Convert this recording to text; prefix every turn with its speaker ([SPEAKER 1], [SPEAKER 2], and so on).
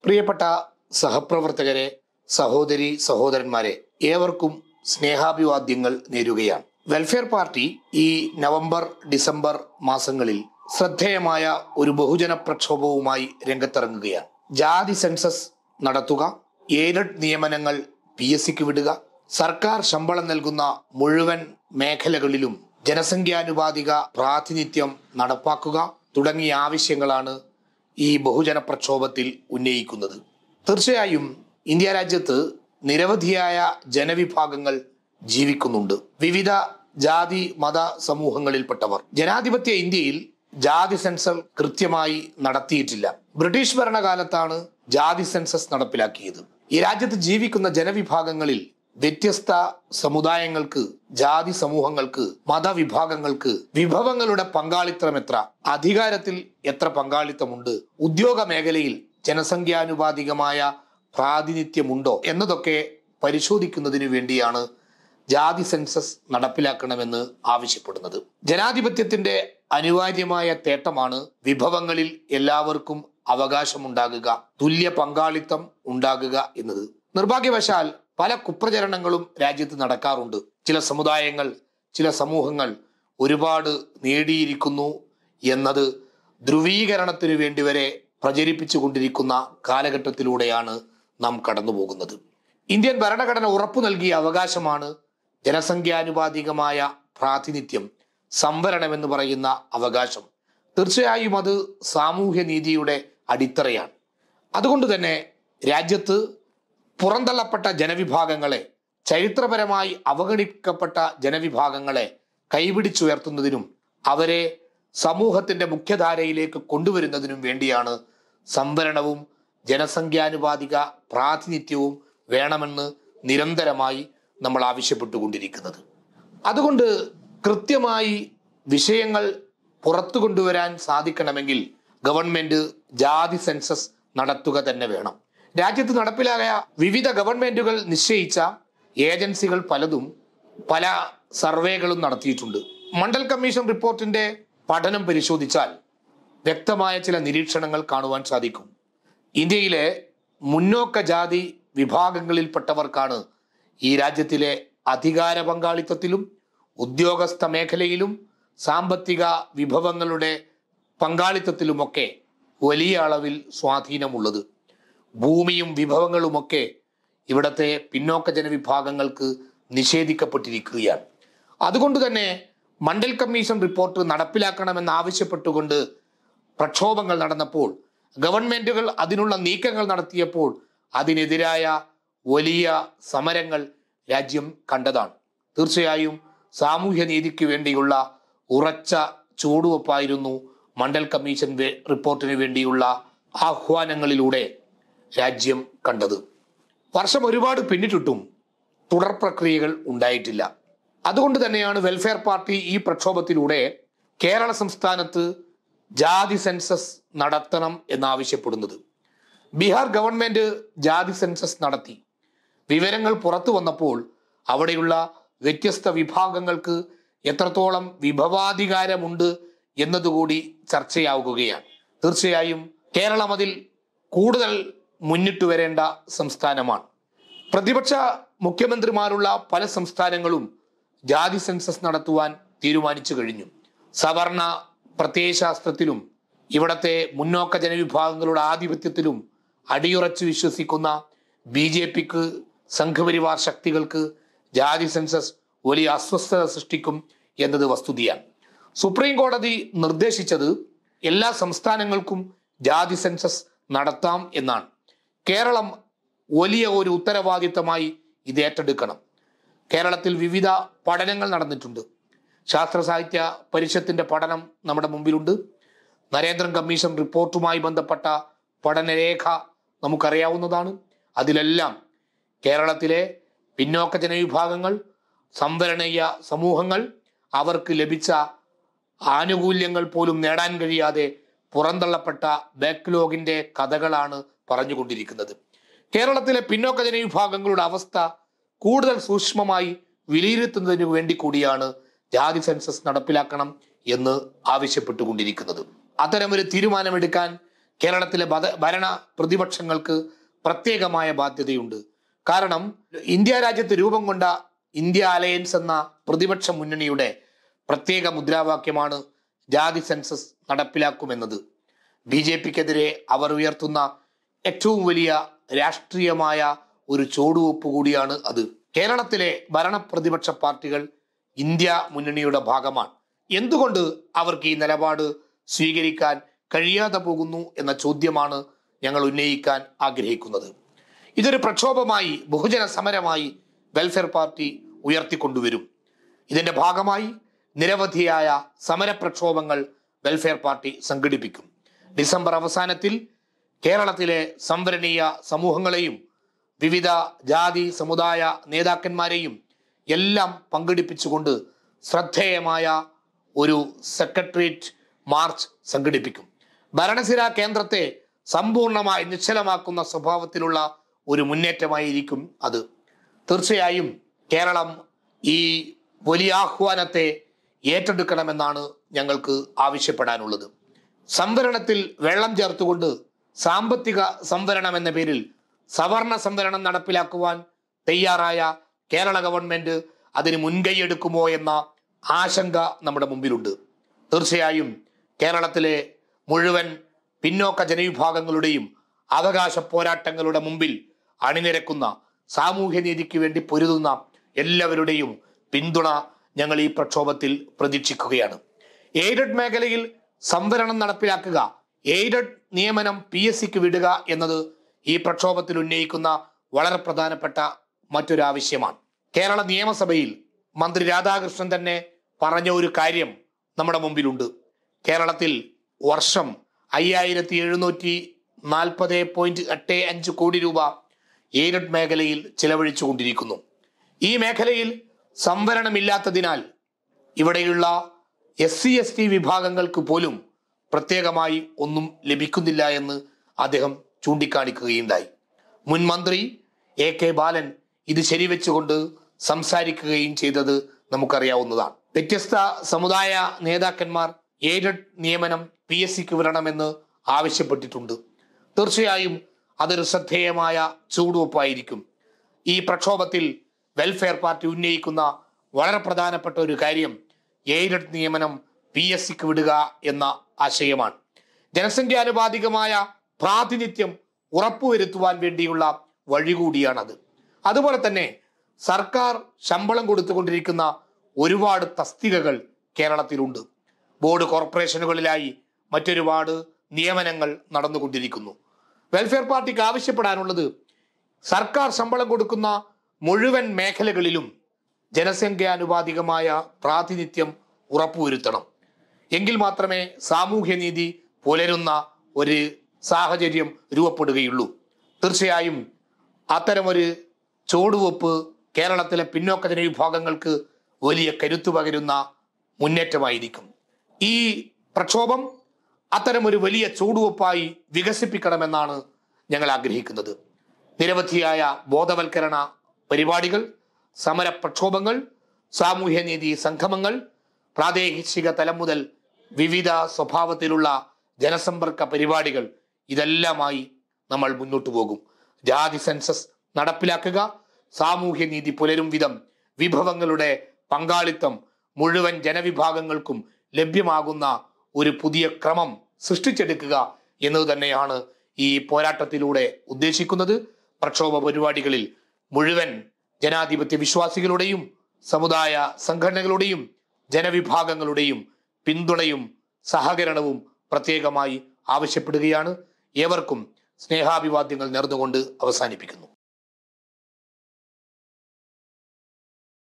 [SPEAKER 1] പ്രിയപ്പെട്ട സഹപ്രവർത്തകരെ സഹോദരി സഹോദരന്മാരെ ഏവർക്കും സ്നേഹാഭിവാദ്യങ്ങൾ നേരുകയാണ് വെൽഫെയർ പാർട്ടി ഈ നവംബർ ഡിസംബർ മാസങ്ങളിൽ ശ്രദ്ധേയമായ ഒരു ബഹുജന പ്രക്ഷോഭവുമായി രംഗത്തിറങ്ങുകയാണ് ജാതി സെൻസസ് നടത്തുക എയ്ഡഡ് നിയമനങ്ങൾ പി എസ് സിക്ക് വിടുക സർക്കാർ ശമ്പളം നൽകുന്ന മുഴുവൻ മേഖലകളിലും ജനസംഖ്യാനുപാതിക പ്രാതിനിധ്യം നടപ്പാക്കുക തുടങ്ങിയ ആവശ്യങ്ങളാണ് ഈ ബഹുജന പ്രക്ഷോഭത്തിൽ ഉന്നയിക്കുന്നത് തീർച്ചയായും ഇന്ത്യ രാജ്യത്ത് നിരവധിയായ ജനവിഭാഗങ്ങൾ ജീവിക്കുന്നുണ്ട് വിവിധ ജാതി മത സമൂഹങ്ങളിൽപ്പെട്ടവർ ജനാധിപത്യ ഇന്ത്യയിൽ ജാതി സെൻസർ കൃത്യമായി നടത്തിയിട്ടില്ല ബ്രിട്ടീഷ് ഭരണകാലത്താണ് ജാതി സെൻസസ് നടപ്പിലാക്കിയത് ഈ രാജ്യത്ത് ജീവിക്കുന്ന ജനവിഭാഗങ്ങളിൽ വ്യത്യസ്ത സമുദായങ്ങൾക്ക് ജാതി സമൂഹങ്ങൾക്ക് മതവിഭാഗങ്ങൾക്ക് വിഭവങ്ങളുടെ പങ്കാളിത്തം എത്ര അധികാരത്തിൽ എത്ര പങ്കാളിത്തമുണ്ട് ഉദ്യോഗ മേഖലയിൽ ജനസംഖ്യാനുപാതികമായ പ്രാതിനിധ്യമുണ്ടോ എന്നതൊക്കെ പരിശോധിക്കുന്നതിന് വേണ്ടിയാണ് ജാതി സെൻസസ് നടപ്പിലാക്കണമെന്ന് ആവശ്യപ്പെടുന്നത് ജനാധിപത്യത്തിന്റെ അനിവാര്യമായ തേട്ടമാണ് വിഭവങ്ങളിൽ എല്ലാവർക്കും അവകാശമുണ്ടാകുക തുല്യ പങ്കാളിത്തം ഉണ്ടാകുക എന്നത് നിർഭാഗ്യവശാൽ പല കുപ്രചരണങ്ങളും രാജ്യത്ത് നടക്കാറുണ്ട് ചില സമുദായങ്ങൾ ചില സമൂഹങ്ങൾ ഒരുപാട് നേടിയിരിക്കുന്നു എന്നത് ധ്രുവീകരണത്തിനു വേണ്ടി വരെ പ്രചരിപ്പിച്ചു കൊണ്ടിരിക്കുന്ന കാലഘട്ടത്തിലൂടെയാണ് നാം കടന്നു പോകുന്നത് ഇന്ത്യൻ ഭരണഘടന ഉറപ്പു നൽകിയ അവകാശമാണ് ജനസംഖ്യാനുപാതികമായ പ്രാതിനിധ്യം സംവരണം എന്ന് പറയുന്ന അവകാശം തീർച്ചയായും അത് സാമൂഹ്യ നീതിയുടെ അടിത്തറയാണ് അതുകൊണ്ട് തന്നെ രാജ്യത്ത് പുറന്തള്ളപ്പെട്ട ജനവിഭാഗങ്ങളെ ചരിത്രപരമായി അവഗണിക്കപ്പെട്ട ജനവിഭാഗങ്ങളെ കൈപിടിച്ചുയർത്തുന്നതിനും അവരെ സമൂഹത്തിന്റെ മുഖ്യധാരയിലേക്ക് കൊണ്ടുവരുന്നതിനും വേണ്ടിയാണ് സംവരണവും ജനസംഖ്യാനുപാതിക പ്രാതിനിധ്യവും വേണമെന്ന് നിരന്തരമായി നമ്മൾ ആവശ്യപ്പെട്ടുകൊണ്ടിരിക്കുന്നത് അതുകൊണ്ട് കൃത്യമായി വിഷയങ്ങൾ പുറത്തു കൊണ്ടുവരാൻ സാധിക്കണമെങ്കിൽ ഗവൺമെന്റ് ജാതി സെൻസസ് നടത്തുക തന്നെ വേണം രാജ്യത്ത് നടപ്പിലായ വിവിധ ഗവൺമെന്റുകൾ നിശ്ചയിച്ച ഏജൻസികൾ പലതും പല സർവേകളും നടത്തിയിട്ടുണ്ട് മണ്ഡൽ കമ്മീഷൻ റിപ്പോർട്ടിന്റെ പഠനം പരിശോധിച്ചാൽ വ്യക്തമായ ചില നിരീക്ഷണങ്ങൾ കാണുവാൻ സാധിക്കും ഇന്ത്യയിലെ മുന്നോക്ക ജാതി വിഭാഗങ്ങളിൽപ്പെട്ടവർക്കാണ് ഈ രാജ്യത്തിലെ അധികാര പങ്കാളിത്തത്തിലും ഉദ്യോഗസ്ഥ മേഖലയിലും സാമ്പത്തിക വിഭവങ്ങളുടെ പങ്കാളിത്തത്തിലുമൊക്കെ വലിയ അളവിൽ സ്വാധീനമുള്ളത് ഭൂമിയും വിഭവങ്ങളുമൊക്കെ ഇവിടത്തെ പിന്നോക്ക ജനവിഭാഗങ്ങൾക്ക് നിഷേധിക്കപ്പെട്ടിരിക്കുകയാണ് അതുകൊണ്ട് തന്നെ മണ്ഡൽ കമ്മീഷൻ റിപ്പോർട്ട് നടപ്പിലാക്കണമെന്ന് ആവശ്യപ്പെട്ടുകൊണ്ട് പ്രക്ഷോഭങ്ങൾ നടന്നപ്പോൾ ഗവൺമെന്റുകൾ അതിനുള്ള നീക്കങ്ങൾ നടത്തിയപ്പോൾ അതിനെതിരായ വലിയ സമരങ്ങൾ രാജ്യം കണ്ടതാണ് തീർച്ചയായും സാമൂഹ്യ നീതിക്ക് വേണ്ടിയുള്ള ഉറച്ച ചുവടുവെപ്പായിരുന്നു മണ്ഡൽ കമ്മീഷൻ വേ- റിപ്പോർട്ടിന് വേണ്ടിയുള്ള ആഹ്വാനങ്ങളിലൂടെ രാജ്യം കണ്ടത് വർഷം ഒരുപാട് പിന്നിട്ടിട്ടും തുടർ പ്രക്രിയകൾ ഉണ്ടായിട്ടില്ല അതുകൊണ്ട് തന്നെയാണ് വെൽഫെയർ പാർട്ടി ഈ പ്രക്ഷോഭത്തിലൂടെ കേരള സംസ്ഥാനത്ത് ജാതി സെൻസസ് നടത്തണം എന്നാവശ്യപ്പെടുന്നത് ബീഹാർ ഗവൺമെന്റ് ജാതി സെൻസസ് നടത്തി വിവരങ്ങൾ പുറത്തു വന്നപ്പോൾ അവിടെയുള്ള വ്യത്യസ്ത വിഭാഗങ്ങൾക്ക് എത്രത്തോളം വിഭവാധികാരമുണ്ട് എന്നതുകൂടി ചർച്ചയാവുകയാണ് തീർച്ചയായും കേരളം അതിൽ കൂടുതൽ മുന്നിട്ട് വരേണ്ട സംസ്ഥാനമാണ് പ്രതിപക്ഷ മുഖ്യമന്ത്രിമാരുള്ള പല സംസ്ഥാനങ്ങളും ജാതി സെൻസസ് നടത്തുവാൻ തീരുമാനിച്ചു കഴിഞ്ഞു സവർണ പ്രത്യയശാസ്ത്രത്തിലും ഇവിടത്തെ മുന്നോക്ക ജനവിഭാഗങ്ങളുടെ ആധിപത്യത്തിലും അടിയുറച്ചു വിശ്വസിക്കുന്ന ബി ജെ പിക്ക് സംഘപരിവാർ ശക്തികൾക്ക് ജാതി സെൻസസ് വലിയ അസ്വസ്ഥത സൃഷ്ടിക്കും എന്നത് വസ്തുതയാണ് സുപ്രീം കോടതി നിർദ്ദേശിച്ചത് എല്ലാ സംസ്ഥാനങ്ങൾക്കും ജാതി സെൻസസ് നടത്താം എന്നാണ് കേരളം വലിയ ഒരു ഉത്തരവാദിത്തമായി ഇത് ഏറ്റെടുക്കണം കേരളത്തിൽ വിവിധ പഠനങ്ങൾ നടന്നിട്ടുണ്ട് ശാസ്ത്ര സാഹിത്യ പരിഷത്തിന്റെ പഠനം നമ്മുടെ മുമ്പിലുണ്ട് നരേന്ദ്രൻ കമ്മീഷൻ റിപ്പോർട്ടുമായി ബന്ധപ്പെട്ട പഠനരേഖ നമുക്കറിയാവുന്നതാണ് അതിലെല്ലാം കേരളത്തിലെ പിന്നോക്ക ജനവിഭാഗങ്ങൾ സംവരണീയ സമൂഹങ്ങൾ അവർക്ക് ലഭിച്ച ആനുകൂല്യങ്ങൾ പോലും നേടാൻ കഴിയാതെ പുറന്തള്ളപ്പെട്ട ബാക്ക്ലോഗിന്റെ കഥകളാണ് പറഞ്ഞുകൊണ്ടിരിക്കുന്നത് കേരളത്തിലെ പിന്നോക്ക ജനവിഭാഗങ്ങളുടെ അവസ്ഥ കൂടുതൽ സൂക്ഷ്മമായി വിലയിരുത്തുന്നതിന് വേണ്ടി കൂടിയാണ് ജാതി സെൻസസ് നടപ്പിലാക്കണം എന്ന് ആവശ്യപ്പെട്ടുകൊണ്ടിരിക്കുന്നത് അത്തരമൊരു തീരുമാനമെടുക്കാൻ കേരളത്തിലെ ബദ- ഭരണ പ്രതിപക്ഷങ്ങൾക്ക് പ്രത്യേകമായ ബാധ്യതയുണ്ട് കാരണം ഇന്ത്യ രാജ്യത്ത് രൂപം കൊണ്ട ഇന്ത്യ അലയൻസ് എന്ന പ്രതിപക്ഷ മുന്നണിയുടെ പ്രത്യേക മുദ്രാവാക്യമാണ് ജാതി സെൻസസ് നടപ്പിലാക്കുമെന്നത് ബി ജെ പിക്കെതിരെ അവർ ഉയർത്തുന്ന ഏറ്റവും വലിയ രാഷ്ട്രീയമായ ഒരു ചുവടുവെപ്പ് കൂടിയാണ് അത് കേരളത്തിലെ ഭരണ പ്രതിപക്ഷ പാർട്ടികൾ ഇന്ത്യ മുന്നണിയുടെ ഭാഗമാണ് എന്തുകൊണ്ട് അവർക്ക് ഈ നിലപാട് സ്വീകരിക്കാൻ കഴിയാതെ പോകുന്നു എന്ന ചോദ്യമാണ് ഞങ്ങൾ ഉന്നയിക്കാൻ ആഗ്രഹിക്കുന്നത് ഇതൊരു പ്രക്ഷോഭമായി ബഹുജന സമരമായി വെൽഫെയർ പാർട്ടി ഉയർത്തിക്കൊണ്ടുവരും ഇതിന്റെ ഭാഗമായി നിരവധിയായ സമര പ്രക്ഷോഭങ്ങൾ വെൽഫെയർ പാർട്ടി സംഘടിപ്പിക്കും ഡിസംബർ അവസാനത്തിൽ കേരളത്തിലെ സംവരണീയ സമൂഹങ്ങളെയും വിവിധ ജാതി സമുദായ നേതാക്കന്മാരെയും എല്ലാം പങ്കെടുപ്പിച്ചുകൊണ്ട് ശ്രദ്ധേയമായ ഒരു സെക്രട്ടേറിയറ്റ് മാർച്ച് സംഘടിപ്പിക്കും ഭരണസിര കേന്ദ്രത്തെ സമ്പൂർണമായി നിശ്ചലമാക്കുന്ന സ്വഭാവത്തിലുള്ള ഒരു മുന്നേറ്റമായിരിക്കും അത് തീർച്ചയായും കേരളം ഈ വലിയ ആഹ്വാനത്തെ ഏറ്റെടുക്കണമെന്നാണ് ഞങ്ങൾക്ക് ആവശ്യപ്പെടാനുള്ളത് സംവരണത്തിൽ വെള്ളം ചേർത്തുകൊണ്ട് സാമ്പത്തിക സംവരണം എന്ന പേരിൽ സവർണ സംവരണം നടപ്പിലാക്കുവാൻ തയ്യാറായ കേരള ഗവൺമെന്റ് അതിന് മുൻകൈയെടുക്കുമോ എന്ന ആശങ്ക നമ്മുടെ മുമ്പിലുണ്ട് തീർച്ചയായും കേരളത്തിലെ മുഴുവൻ പിന്നോക്ക ജനവിഭാഗങ്ങളുടെയും അവകാശ പോരാട്ടങ്ങളുടെ മുമ്പിൽ അണിനിരക്കുന്ന സാമൂഹ്യനീതിക്ക് വേണ്ടി പൊരുതുന്ന എല്ലാവരുടെയും പിന്തുണ ഞങ്ങൾ ഈ പ്രക്ഷോഭത്തിൽ പ്രതീക്ഷിക്കുകയാണ് എയ്ഡഡ് മേഖലയിൽ സംവരണം നടപ്പിലാക്കുക എയ്ഡഡ് നിയമനം പി എസ് സിക്ക് വിടുക എന്നത് ഈ പ്രക്ഷോഭത്തിൽ ഉന്നയിക്കുന്ന വളരെ പ്രധാനപ്പെട്ട മറ്റൊരു ആവശ്യമാണ് കേരള നിയമസഭയിൽ മന്ത്രി രാധാകൃഷ്ണൻ തന്നെ പറഞ്ഞ ഒരു കാര്യം നമ്മുടെ മുമ്പിലുണ്ട് കേരളത്തിൽ വർഷം അയ്യായിരത്തി എഴുന്നൂറ്റി നാൽപ്പത് പോയിന്റ് എട്ട് അഞ്ച് കോടി രൂപ എയ്ഡഡ് മേഖലയിൽ ചിലവഴിച്ചുകൊണ്ടിരിക്കുന്നു ഈ മേഖലയിൽ സംവരണമില്ലാത്തതിനാൽ ഇവിടെയുള്ള എസ് സി എസ് ടി വിഭാഗങ്ങൾക്ക് പോലും പ്രത്യേകമായി ഒന്നും ലഭിക്കുന്നില്ല എന്ന് അദ്ദേഹം ചൂണ്ടിക്കാണിക്കുകയുണ്ടായി മുൻ മന്ത്രി എ കെ ബാലൻ ഇത് ശരിവെച്ചുകൊണ്ട് സംസാരിക്കുകയും ചെയ്തത് നമുക്കറിയാവുന്നതാണ് വ്യത്യസ്ത സമുദായ നേതാക്കന്മാർ എയ്ഡഡ് നിയമനം പി എസ് സിക്ക് വിടണമെന്ന് ആവശ്യപ്പെട്ടിട്ടുണ്ട് തീർച്ചയായും അതൊരു ശ്രദ്ധേയമായ ചൂടുവെപ്പായിരിക്കും ഈ പ്രക്ഷോഭത്തിൽ വെൽഫെയർ പാർട്ടി ഉന്നയിക്കുന്ന വളരെ പ്രധാനപ്പെട്ട ഒരു കാര്യം എയ്ഡഡ് നിയമനം പി എസ് സിക്ക് വിടുക എന്ന ആശയമാണ് ജനസംഖ്യാനുപാതികമായ പ്രാതിനിധ്യം ഉറപ്പുവരുത്തുവാൻ വേണ്ടിയുള്ള വഴി കൂടിയാണത് അതുപോലെ തന്നെ സർക്കാർ ശമ്പളം കൊടുത്തുകൊണ്ടിരിക്കുന്ന ഒരുപാട് തസ്തികകൾ കേരളത്തിലുണ്ട് ബോർഡ് കോർപ്പറേഷനുകളിലായി മറ്റൊരുപാട് നിയമനങ്ങൾ നടന്നുകൊണ്ടിരിക്കുന്നു വെൽഫെയർ പാർട്ടിക്ക് ആവശ്യപ്പെടാനുള്ളത് സർക്കാർ ശമ്പളം കൊടുക്കുന്ന മുഴുവൻ മേഖലകളിലും ജനസംഖ്യാനുപാതികമായ പ്രാതിനിധ്യം ഉറപ്പുവരുത്തണം എങ്കിൽ മാത്രമേ സാമൂഹ്യനീതി പുലരുന്ന ഒരു സാഹചര്യം രൂപപ്പെടുകയുള്ളൂ തീർച്ചയായും അത്തരമൊരു ചുവടുവെപ്പ് കേരളത്തിലെ പിന്നോക്ക ജനവിഭാഗങ്ങൾക്ക് വലിയ കരുത്തു പകരുന്ന മുന്നേറ്റമായിരിക്കും ഈ പ്രക്ഷോഭം അത്തരമൊരു വലിയ ചൂടുവെപ്പായി വികസിപ്പിക്കണമെന്നാണ് ഞങ്ങൾ ആഗ്രഹിക്കുന്നത് നിരവധിയായ ബോധവൽക്കരണ പരിപാടികൾ സമര പ്രക്ഷോഭങ്ങൾ സാമൂഹ്യനീതി സംഗമങ്ങൾ പ്രാദേശിക തലം മുതൽ വിവിധ സ്വഭാവത്തിലുള്ള ജനസമ്പർക്ക പരിപാടികൾ ഇതെല്ലാമായി നമ്മൾ മുന്നോട്ട് പോകും ജാതി സെൻസസ് നടപ്പിലാക്കുക സാമൂഹ്യനീതി പുലരും വിധം വിഭവങ്ങളുടെ പങ്കാളിത്തം മുഴുവൻ ജനവിഭാഗങ്ങൾക്കും ലഭ്യമാകുന്ന ഒരു പുതിയ ക്രമം സൃഷ്ടിച്ചെടുക്കുക എന്നത് തന്നെയാണ് ഈ പോരാട്ടത്തിലൂടെ ഉദ്ദേശിക്കുന്നത് പ്രക്ഷോഭ പരിപാടികളിൽ മുഴുവൻ ജനാധിപത്യ വിശ്വാസികളുടെയും സമുദായ സംഘടനകളുടെയും ജനവിഭാഗങ്ങളുടെയും പിന്തുണയും സഹകരണവും പ്രത്യേകമായി ആവശ്യപ്പെടുകയാണ് ഏവർക്കും സ്നേഹാഭിവാദ്യങ്ങൾ നേർന്നുകൊണ്ട് അവസാനിപ്പിക്കുന്നു